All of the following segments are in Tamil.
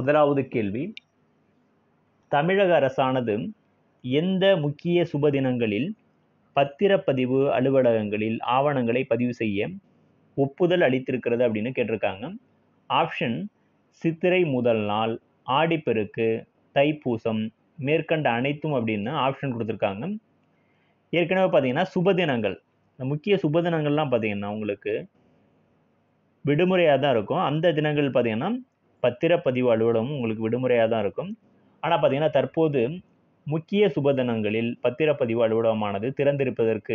முதலாவது கேள்வி தமிழக அரசானது எந்த முக்கிய சுப தினங்களில் பத்திரப்பதிவு அலுவலகங்களில் ஆவணங்களை பதிவு செய்ய ஒப்புதல் அளித்திருக்கிறது அப்படின்னு கேட்டிருக்காங்க ஆப்ஷன் சித்திரை முதல் நாள் ஆடிப்பெருக்கு தைப்பூசம் மேற்கண்ட அனைத்தும் அப்படின்னு ஆப்ஷன் கொடுத்துருக்காங்க ஏற்கனவே பார்த்தீங்கன்னா சுபதினங்கள் இந்த முக்கிய சுபதினங்கள்லாம் பார்த்தீங்கன்னா உங்களுக்கு விடுமுறையாக தான் இருக்கும் அந்த தினங்கள் பார்த்தீங்கன்னா பத்திரப்பதிவு அலுவலகம் உங்களுக்கு விடுமுறையாக தான் இருக்கும் ஆனால் பார்த்தீங்கன்னா தற்போது முக்கிய சுபதினங்களில் பத்திரப்பதிவு அலுவலகமானது திறந்திருப்பதற்கு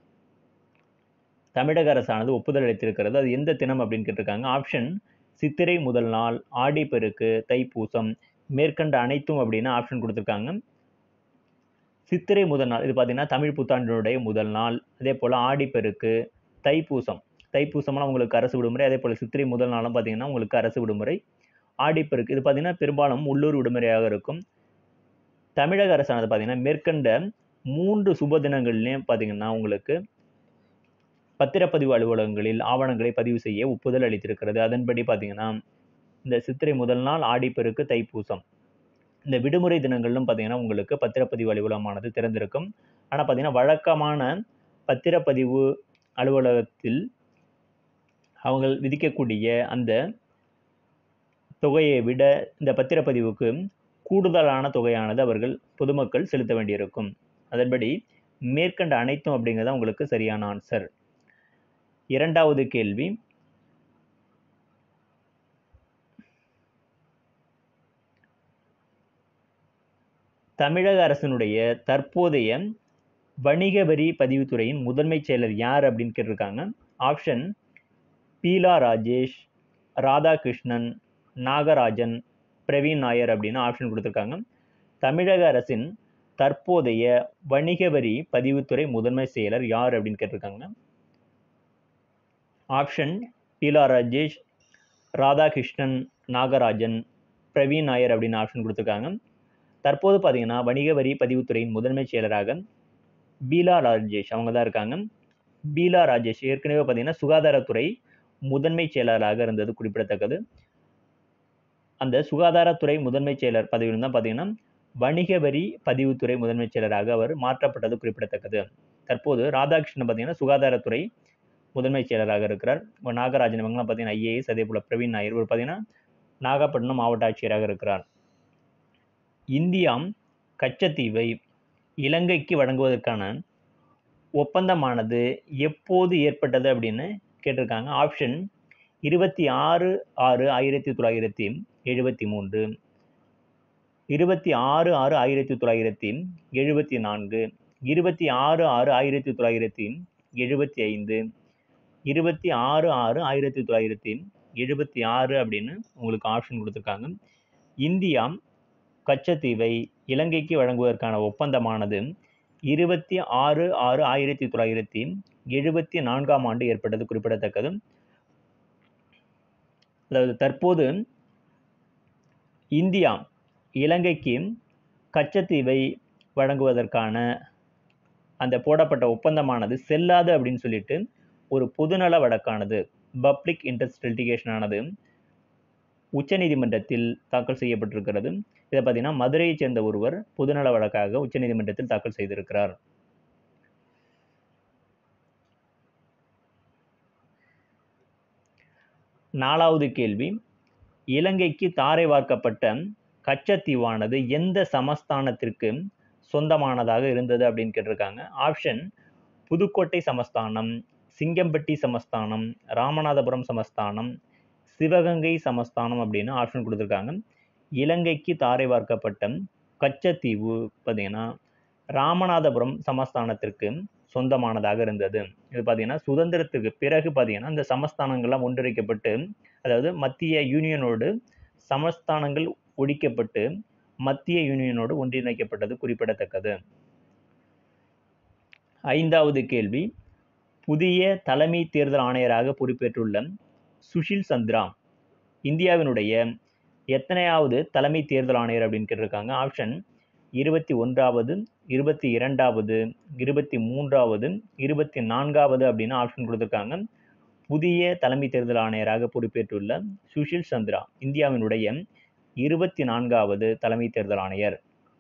தமிழக அரசானது ஒப்புதல் அளித்திருக்கிறது அது எந்த தினம் அப்படின்னு கேட்டிருக்காங்க ஆப்ஷன் சித்திரை முதல் நாள் ஆடிப்பெருக்கு தைப்பூசம் மேற்கண்ட அனைத்தும் அப்படின்னு ஆப்ஷன் கொடுத்துருக்காங்க சித்திரை முதல் நாள் இது பார்த்தீங்கன்னா தமிழ் புத்தாண்டினுடைய முதல் நாள் அதே போல் ஆடிப்பெருக்கு தைப்பூசம் தைப்பூசம்லாம் உங்களுக்கு அரசு விடுமுறை அதே போல் சித்திரை முதல் நாளும் பார்த்தீங்கன்னா உங்களுக்கு அரசு விடுமுறை ஆடிப்பெருக்கு இது பார்த்தீங்கன்னா பெரும்பாலும் உள்ளூர் விடுமுறையாக இருக்கும் தமிழக அரசானது பார்த்தீங்கன்னா மேற்கண்ட மூன்று சுப தினங்கள்லேயும் பார்த்தீங்கன்னா உங்களுக்கு பத்திரப்பதிவு அலுவலகங்களில் ஆவணங்களை பதிவு செய்ய ஒப்புதல் அளித்திருக்கிறது அதன்படி பார்த்தீங்கன்னா இந்த சித்திரை முதல் நாள் ஆடிப்பெருக்கு தைப்பூசம் இந்த விடுமுறை தினங்களிலும் பார்த்தீங்கன்னா உங்களுக்கு பத்திரப்பதிவு அலுவலகமானது திறந்திருக்கும் ஆனால் பார்த்தீங்கன்னா வழக்கமான பத்திரப்பதிவு அலுவலகத்தில் அவங்க விதிக்கக்கூடிய அந்த தொகையை விட இந்த பத்திரப்பதிவுக்கு கூடுதலான தொகையானது அவர்கள் பொதுமக்கள் செலுத்த வேண்டியிருக்கும் அதன்படி மேற்கண்ட அனைத்தும் அப்படிங்கிறது உங்களுக்கு சரியான ஆன்சர் இரண்டாவது கேள்வி தமிழக அரசினுடைய தற்போதைய வணிக வரி பதிவுத்துறையின் முதன்மை செயலர் யார் அப்படின்னு கேட்டிருக்காங்க ஆப்ஷன் பீலா ராஜேஷ் ராதாகிருஷ்ணன் நாகராஜன் பிரவீன் நாயர் அப்படின்னு ஆப்ஷன் கொடுத்துருக்காங்க தமிழக அரசின் தற்போதைய வணிக வரி பதிவுத்துறை முதன்மை செயலர் யார் அப்படின்னு கேட்டிருக்காங்க ஆப்ஷன் பீலா ராஜேஷ் ராதாகிருஷ்ணன் நாகராஜன் பிரவீன் நாயர் அப்படின்னு ஆப்ஷன் கொடுத்துருக்காங்க தற்போது பார்த்தீங்கன்னா வணிக வரி பதிவுத்துறையின் முதன்மை செயலராக பீலா ராஜேஷ் அவங்க தான் இருக்காங்க பீலா ராஜேஷ் ஏற்கனவே பார்த்தீங்கன்னா சுகாதாரத்துறை முதன்மை செயலராக இருந்தது குறிப்பிடத்தக்கது அந்த சுகாதாரத்துறை முதன்மை செயலர் பதவியில் தான் பார்த்தீங்கன்னா வணிக வரி பதிவுத்துறை முதன்மை செயலராக அவர் மாற்றப்பட்டது குறிப்பிடத்தக்கது தற்போது ராதாகிருஷ்ணன் பார்த்தீங்கன்னா சுகாதாரத்துறை முதன்மை செயலராக இருக்கிறார் இப்போ நாகராஜன் இவங்கலாம் பார்த்தீங்கன்னா ஐஏஎஸ் அதே போல் பிரவீன் நாயர் இவர் பார்த்தீங்கன்னா நாகப்பட்டினம் மாவட்ட ஆட்சியராக இருக்கிறார் இந்தியா கச்சத்தீவை இலங்கைக்கு வழங்குவதற்கான ஒப்பந்தமானது எப்போது ஏற்பட்டது அப்படின்னு கேட்டிருக்காங்க ஆப்ஷன் இருபத்தி ஆறு ஆறு ஆயிரத்தி தொள்ளாயிரத்தி எழுபத்தி மூன்று இருபத்தி ஆறு ஆறு ஆயிரத்தி தொள்ளாயிரத்தி எழுபத்தி நான்கு இருபத்தி ஆறு ஆறு ஆயிரத்தி தொள்ளாயிரத்தி எழுபத்தி ஐந்து இருபத்தி ஆறு ஆறு ஆயிரத்தி தொள்ளாயிரத்தி எழுபத்தி ஆறு அப்படின்னு உங்களுக்கு ஆப்ஷன் கொடுத்துருக்காங்க இந்தியா கச்சத்தீவை இலங்கைக்கு வழங்குவதற்கான ஒப்பந்தமானது இருபத்தி ஆறு ஆறு ஆயிரத்தி தொள்ளாயிரத்தி எழுபத்தி நான்காம் ஆண்டு ஏற்பட்டது குறிப்பிடத்தக்கது அதாவது தற்போது இந்தியா இலங்கைக்கு கச்சத்தீவை வழங்குவதற்கான அந்த போடப்பட்ட ஒப்பந்தமானது செல்லாது அப்படின்னு சொல்லிட்டு ஒரு பொதுநல வழக்கானது பப்ளிக் இன்ட்ரெஸ்ட் லிட்டிகேஷன் ஆனது உச்சநீதிமன்றத்தில் தாக்கல் செய்யப்பட்டிருக்கிறது இதை பார்த்தீங்கன்னா மதுரையைச் சேர்ந்த ஒருவர் பொதுநல வழக்காக உச்சநீதிமன்றத்தில் தாக்கல் செய்திருக்கிறார் நாலாவது கேள்வி இலங்கைக்கு தாரை வார்க்கப்பட்ட கச்சத்தீவானது எந்த சமஸ்தானத்திற்கு சொந்தமானதாக இருந்தது அப்படின்னு கேட்டிருக்காங்க ஆப்ஷன் புதுக்கோட்டை சமஸ்தானம் சிங்கம்பட்டி சமஸ்தானம் ராமநாதபுரம் சமஸ்தானம் சிவகங்கை சமஸ்தானம் அப்படின்னு ஆப்ஷன் கொடுத்துருக்காங்க இலங்கைக்கு தாரை வார்க்கப்பட்ட கச்சத்தீவு பார்த்தீங்கன்னா ராமநாதபுரம் சமஸ்தானத்திற்கு சொந்தமானதாக இருந்தது இது பார்த்தீங்கன்னா சுதந்திரத்துக்கு பிறகு பார்த்தீங்கன்னா இந்த சமஸ்தானங்கள்லாம் ஒன்றிணைக்கப்பட்டு அதாவது மத்திய யூனியனோடு சமஸ்தானங்கள் ஒழிக்கப்பட்டு மத்திய யூனியனோடு ஒன்றிணைக்கப்பட்டது குறிப்பிடத்தக்கது ஐந்தாவது கேள்வி புதிய தலைமை தேர்தல் ஆணையராக பொறுப்பேற்றுள்ள சுஷில் சந்திரா இந்தியாவினுடைய எத்தனையாவது தலைமை தேர்தல் ஆணையர் அப்படின்னு கேட்டிருக்காங்க ஆப்ஷன் இருபத்தி ஒன்றாவது இருபத்தி இரண்டாவது இருபத்தி மூன்றாவது இருபத்தி நான்காவது அப்படின்னு ஆப்ஷன் கொடுத்துருக்காங்க புதிய தலைமை தேர்தல் ஆணையராக பொறுப்பேற்றுள்ள சுஷில் சந்திரா இந்தியாவினுடைய இருபத்தி நான்காவது தலைமை தேர்தல் ஆணையர்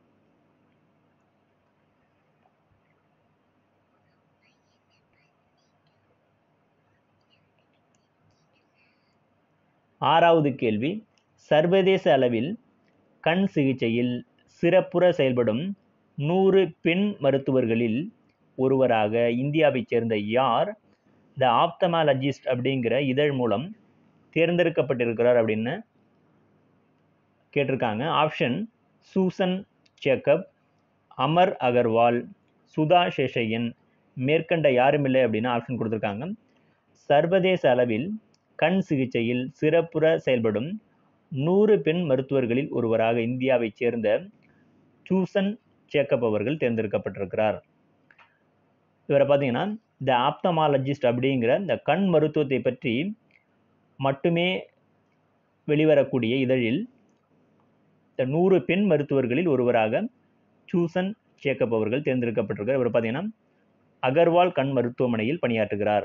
ஆறாவது கேள்வி சர்வதேச அளவில் கண் சிகிச்சையில் சிறப்புற செயல்படும் நூறு பெண் மருத்துவர்களில் ஒருவராக இந்தியாவைச் சேர்ந்த யார் த ஆப்தமாலஜிஸ்ட் அப்படிங்கிற இதழ் மூலம் தேர்ந்தெடுக்கப்பட்டிருக்கிறார் அப்படின்னு கேட்டிருக்காங்க option Susan Jacob Amar Agarwal Sudha Seshaiyan மேற்கண்ட யாருமில்லை அப்படின்னு ஆப்ஷன் கொடுத்துருக்காங்க சர்வதேச அளவில் கண் சிகிச்சையில் சிறப்புற செயல்படும் நூறு பெண் மருத்துவர்களில் ஒருவராக இந்தியாவைச் சேர்ந்த சூசன் சேக்கப் அவர்கள் தேர்ந்தெடுக்கப்பட்டிருக்கிறார் இவரை பார்த்தீங்கன்னா த ஆப்தமாலஜிஸ்ட் அப்படிங்கிற இந்த கண் மருத்துவத்தை பற்றி மட்டுமே வெளிவரக்கூடிய இதழில் இந்த நூறு பெண் மருத்துவர்களில் ஒருவராக சூசன் சேக்கப் அவர்கள் தேர்ந்தெடுக்கப்பட்டிருக்கிறார் இவர் பார்த்தீங்கன்னா அகர்வால் கண் மருத்துவமனையில் பணியாற்றுகிறார்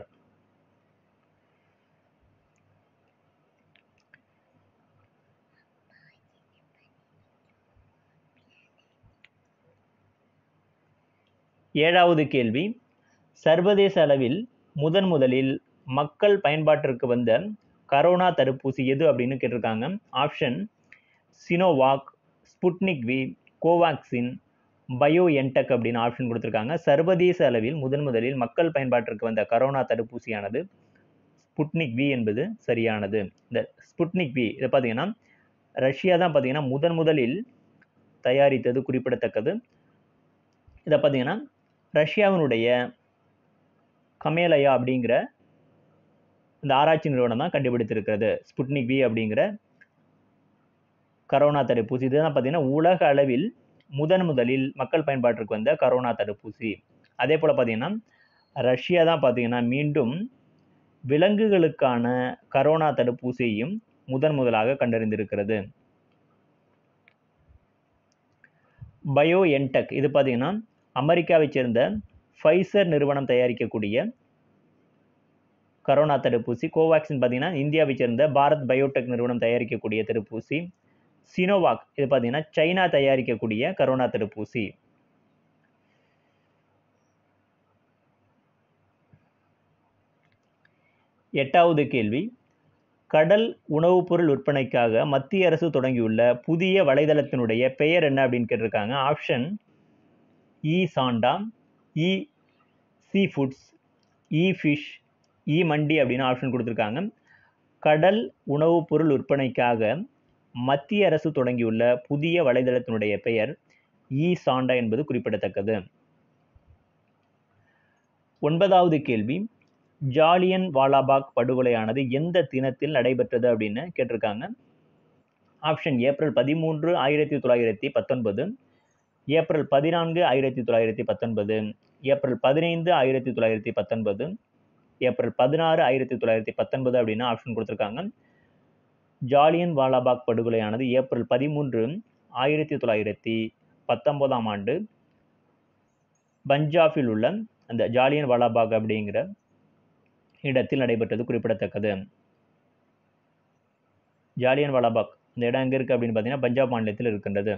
ஏழாவது கேள்வி சர்வதேச அளவில் முதன் முதலில் மக்கள் பயன்பாட்டிற்கு வந்த கரோனா தடுப்பூசி எது அப்படின்னு கேட்டிருக்காங்க option Sinovac Sputnik V Covaxin BioNTech அப்படின்னு ஆப்ஷன் கொடுத்துருக்காங்க சர்வதேச அளவில் முதன் முதலில் மக்கள் பயன்பாட்டிற்கு வந்த கரோனா தடுப்பூசியானது ஸ்புட்னிக் வி என்பது சரியானது இந்த ஸ்புட்னிக் வி இதை பார்த்தீங்கன்னா ரஷ்யா தான் பார்த்தீங்கன்னா முதன் முதலில் தயாரித்தது குறிப்பிடத்தக்கது இதை பார்த்தீங்கன்னா ரஷ்யாவினுடைய கமேலயா அப்படிங்கிற இந்த ஆராய்ச்சி நிறுவனம் தான் கண்டுபிடித்திருக்கிறது ஸ்புட்னிக் வி அப்படிங்கிற கரோனா தடுப்பூசி இதுதான் பார்த்தீங்கன்னா உலக அளவில் முதன் முதலில் மக்கள் பயன்பாட்டிற்கு வந்த கரோனா தடுப்பூசி அதே போல் பார்த்தீங்கன்னா ரஷ்யா தான் பார்த்தீங்கன்னா மீண்டும் விலங்குகளுக்கான கரோனா தடுப்பூசியையும் முதன் முதலாக கண்டறிந்திருக்கிறது பயோ என்டெக் இது பார்த்தீங்கன்னா அமெரிக்காவைச் சேர்ந்த ஃபைசர் நிறுவனம் தயாரிக்கக்கூடிய கரோனா தடுப்பூசி கோவேக்சின் பார்த்தீங்கன்னா இந்தியாவைச் சேர்ந்த பாரத் பயோடெக் நிறுவனம் தயாரிக்கக்கூடிய தடுப்பூசி சினோவாக் இது பார்த்தீங்கன்னா சைனா தயாரிக்கக்கூடிய கரோனா தடுப்பூசி எட்டாவது கேள்வி கடல் உணவுப் பொருள் விற்பனைக்காக மத்திய அரசு தொடங்கியுள்ள புதிய வலைதளத்தினுடைய பெயர் என்ன அப்படின்னு கேட்டிருக்காங்க option E Santa E sea foods E fish E mandi அப்படின்னு ஆப்ஷன் கொடுத்துருக்காங்க கடல் உணவுப் பொருள் விற்பனைக்காக மத்திய அரசு தொடங்கியுள்ள புதிய வலைதளத்தினுடைய பெயர் இ சாண்டா என்பது குறிப்பிடத்தக்கது ஒன்பதாவது கேள்வி ஜாலியன் வாலாபாக் படுகொலையானது எந்த தினத்தில் நடைபெற்றது அப்படின்னு கேட்டிருக்காங்க ஆப்ஷன் ஏப்ரல் பதிமூன்று ஆயிரத்தி தொள்ளாயிரத்தி பத்தொன்பது ஏப்ரல் பதினான்கு ஆயிரத்தி தொள்ளாயிரத்தி பத்தொன்பது ஏப்ரல் பதினைந்து ஆயிரத்தி தொள்ளாயிரத்தி பத்தொன்பது ஏப்ரல் பதினாறு ஆயிரத்தி தொள்ளாயிரத்தி பத்தொன்பது அப்படின்னு ஆப்ஷன் கொடுத்துருக்காங்க ஜாலியன் வாலாபாக் படுகொலையானது ஏப்ரல் பதிமூன்று ஆயிரத்தி தொள்ளாயிரத்தி பத்தொன்பதாம் ஆண்டு பஞ்சாபில் உள்ள அந்த ஜாலியன் வாலாபாக் அப்படிங்கிற இடத்தில் நடைபெற்றது குறிப்பிடத்தக்கது ஜாலியன் வாலாபாக் இந்த இடம் எங்கே இருக்குது அப்படின்னு பார்த்தீங்கன்னா பஞ்சாப் மாநிலத்தில் இருக்கின்றது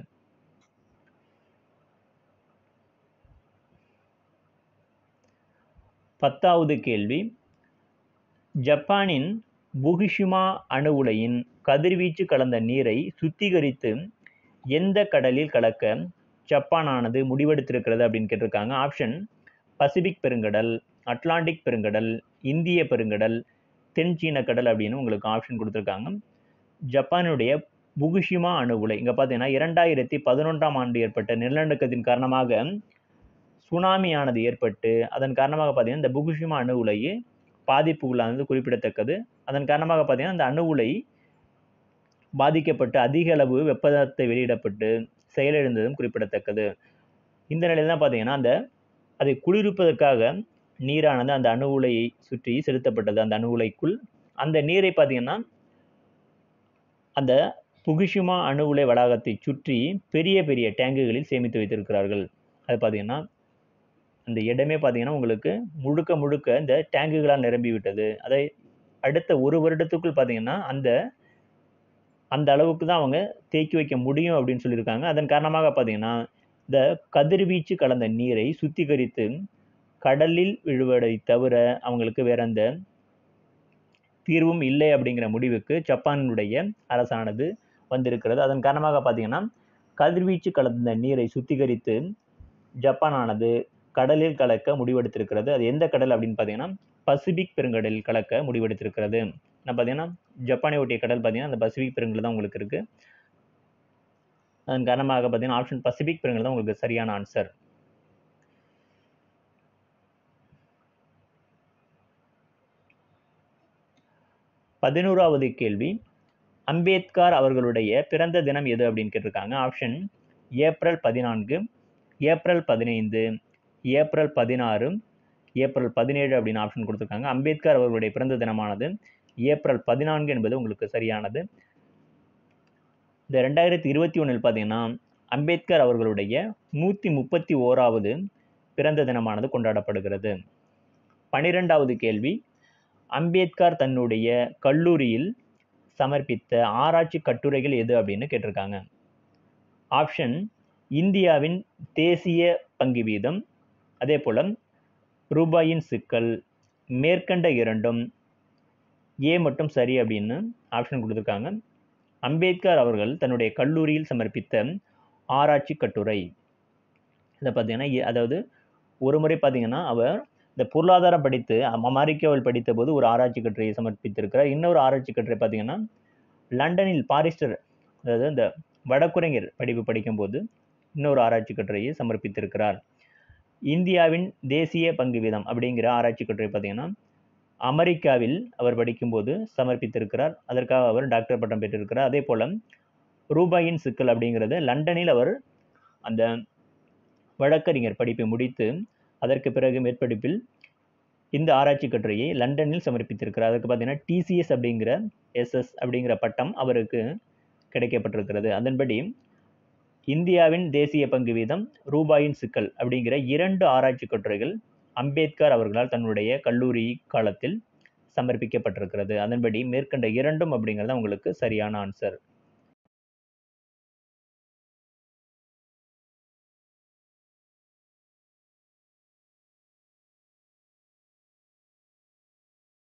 பத்தாவது கேள்வி ஜப்பானின் புகிஷிமா அணு உலையின் கதிர்வீச்சு கலந்த நீரை சுத்திகரித்து எந்த கடலில் கலக்க ஜப்பானானது முடிவெடுத்திருக்கிறது அப்படின்னு கேட்டிருக்காங்க ஆப்ஷன் பசிபிக் பெருங்கடல் அட்லாண்டிக் பெருங்கடல் இந்திய பெருங்கடல் தென் சீன கடல் அப்படின்னு உங்களுக்கு ஆப்ஷன் கொடுத்துருக்காங்க ஜப்பானுடைய புகுஷிமா அணு உலை இங்கே பார்த்தீங்கன்னா இரண்டாயிரத்தி பதினொன்றாம் ஆண்டு ஏற்பட்ட நிலநடுக்கத்தின் காரணமாக சுனாமியானது ஏற்பட்டு அதன் காரணமாக பார்த்தீங்கன்னா இந்த புகுஷிமா அணு உலை பாதிப்புகளானது குறிப்பிடத்தக்கது அதன் காரணமாக பார்த்தீங்கன்னா அந்த அணு உலை பாதிக்கப்பட்டு அதிக அளவு வெப்பத்தை வெளியிடப்பட்டு செயலிழந்ததும் குறிப்பிடத்தக்கது இந்த நிலையில் தான் பார்த்தீங்கன்னா அந்த அதை குளிர்விப்பதற்காக நீரானது அந்த அணு உலையை சுற்றி செலுத்தப்பட்டது அந்த அணு உலைக்குள் அந்த நீரை பார்த்தீங்கன்னா அந்த புகுஷிமா அணு உலை வளாகத்தை சுற்றி பெரிய பெரிய டேங்குகளில் சேமித்து வைத்திருக்கிறார்கள் அது பார்த்தீங்கன்னா அந்த இடமே பார்த்தீங்கன்னா உங்களுக்கு முழுக்க முழுக்க இந்த டேங்குகளால் நிரம்பி விட்டது அதை அடுத்த ஒரு வருடத்துக்குள் பார்த்தீங்கன்னா அந்த அந்த அளவுக்கு தான் அவங்க தேக்கி வைக்க முடியும் அப்படின்னு சொல்லியிருக்காங்க அதன் காரணமாக பார்த்தீங்கன்னா இந்த கதிர்வீச்சு கலந்த நீரை சுத்திகரித்து கடலில் விழுவதை தவிர அவங்களுக்கு வேற எந்த தீர்வும் இல்லை அப்படிங்கிற முடிவுக்கு ஜப்பானுடைய அரசானது வந்திருக்கிறது அதன் காரணமாக பார்த்தீங்கன்னா கதிர்வீச்சு கலந்த நீரை சுத்திகரித்து ஜப்பானானது கடலில் கலக்க முடிவெடுத்திருக்கிறது அது எந்த கடல் அப்படின்னு பார்த்தீங்கன்னா பசிபிக் பெருங்கடலில் கலக்க முடிவெடுத்திருக்கிறது நான் பார்த்தீங்கன்னா ஜப்பானை ஒட்டிய கடல் பார்த்தீங்கன்னா அந்த பசிபிக் பெருங்கடல் தான் உங்களுக்கு இருக்குது அதன் காரணமாக பார்த்தீங்கன்னா ஆப்ஷன் பசிபிக் பெருங்கடல் தான் உங்களுக்கு சரியான ஆன்சர் பதினோராவது கேள்வி அம்பேத்கர் அவர்களுடைய பிறந்த தினம் எது அப்படின்னு கேட்டிருக்காங்க ஆப்ஷன் ஏப்ரல் பதினான்கு ஏப்ரல் பதினைந்து ஏப்ரல் பதினாறு ஏப்ரல் பதினேழு அப்படின்னு ஆப்ஷன் கொடுத்துருக்காங்க அம்பேத்கர் அவர்களுடைய பிறந்த தினமானது ஏப்ரல் பதினான்கு என்பது உங்களுக்கு சரியானது இந்த ரெண்டாயிரத்தி இருபத்தி ஒன்றில் பார்த்தீங்கன்னா அம்பேத்கர் அவர்களுடைய நூற்றி முப்பத்தி ஓராவது பிறந்த தினமானது கொண்டாடப்படுகிறது பனிரெண்டாவது கேள்வி அம்பேத்கர் தன்னுடைய கல்லூரியில் சமர்ப்பித்த ஆராய்ச்சி கட்டுரைகள் எது அப்படின்னு கேட்டிருக்காங்க ஆப்ஷன் இந்தியாவின் தேசிய பங்கு வீதம் அதே போல் ரூபாயின் சிக்கல் மேற்கண்ட இரண்டும் ஏ மட்டும் சரி அப்படின்னு ஆப்ஷன் கொடுத்துருக்காங்க அம்பேத்கர் அவர்கள் தன்னுடைய கல்லூரியில் சமர்ப்பித்த ஆராய்ச்சி கட்டுரை இதை பார்த்தீங்கன்னா அதாவது ஒரு முறை பார்த்தீங்கன்னா அவர் இந்த பொருளாதாரம் படித்து அமெரிக்காவில் படித்த போது ஒரு ஆராய்ச்சி கட்டுரையை சமர்ப்பித்திருக்கிறார் இன்னொரு ஆராய்ச்சி கட்டுரை பார்த்தீங்கன்னா லண்டனில் பாரிஸ்டர் அதாவது இந்த வடக்குரைஞர் படிப்பு படிக்கும்போது இன்னொரு ஆராய்ச்சி கட்டுரையை சமர்ப்பித்திருக்கிறார் இந்தியாவின் தேசிய பங்கு வீதம் அப்படிங்கிற ஆராய்ச்சி கட்டுரை பார்த்தீங்கன்னா அமெரிக்காவில் அவர் படிக்கும்போது சமர்ப்பித்திருக்கிறார் அதற்காக அவர் டாக்டர் பட்டம் பெற்றிருக்கிறார் அதே போல் ரூபாயின் சிக்கல் அப்படிங்கிறது லண்டனில் அவர் அந்த வழக்கறிஞர் படிப்பை முடித்து அதற்கு பிறகு மேற்படிப்பில் இந்த ஆராய்ச்சி கட்டுரையை லண்டனில் சமர்ப்பித்திருக்கிறார் அதுக்கு பார்த்தீங்கன்னா டிசிஎஸ் அப்படிங்கிற எஸ்எஸ் அப்படிங்கிற பட்டம் அவருக்கு கிடைக்கப்பட்டிருக்கிறது அதன்படி இந்தியாவின் தேசிய பங்கு வீதம் ரூபாயின் சிக்கல் அப்படிங்கிற இரண்டு ஆராய்ச்சி கட்டுரைகள் அம்பேத்கர் அவர்களால் தன்னுடைய கல்லூரி காலத்தில் சமர்ப்பிக்கப்பட்டிருக்கிறது அதன்படி மேற்கண்ட இரண்டும் அப்படிங்கிறது உங்களுக்கு சரியான ஆன்சர்